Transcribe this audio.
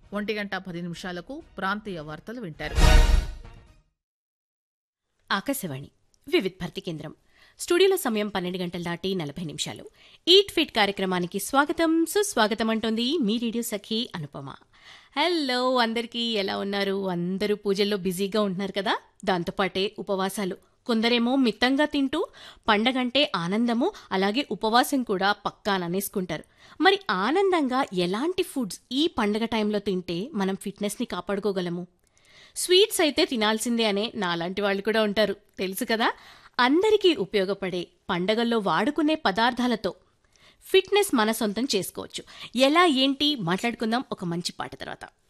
ఒంటి గంట పది నిమిషాలకు ప్రాంతీయ వార్తలు వింటారు ఆకాశవాణి వివిధ్ భర్తీ కేంద్రం స్టూడియోలో సమయం పన్నెండు గంటల దాటి నలభై నిమిషాలు ఈట్ ఫిట్ కార్యక్రమానికి స్వాగతం సుస్వాగతం అంటోంది మీ రేడియో సఖి అనుపమ హలో అందరికీ ఎలా ఉన్నారు అందరూ పూజల్లో బిజీగా ఉంటున్నారు కదా దాంతోపాటే ఉపవాసాలు కొందరేమో మిత్తంగా తింటూ పండగంటే ఆనందము అలాగే ఉపవాసం కూడా పక్కాననేసుకుంటారు మరి ఆనందంగా ఎలాంటి ఫుడ్స్ ఈ పండగ టైంలో తింటే మనం ఫిట్నెస్ని కాపాడుకోగలము స్వీట్స్ అయితే తినాల్సిందే అనే నాలాంటి వాళ్ళు కూడా ఉంటారు తెలుసు కదా అందరికీ ఉపయోగపడే పండగల్లో వాడుకునే పదార్థాలతో ఫిట్నెస్ మన సొంతం చేసుకోవచ్చు ఎలా ఏంటి మాట్లాడుకుందాం ఒక మంచి పాట తర్వాత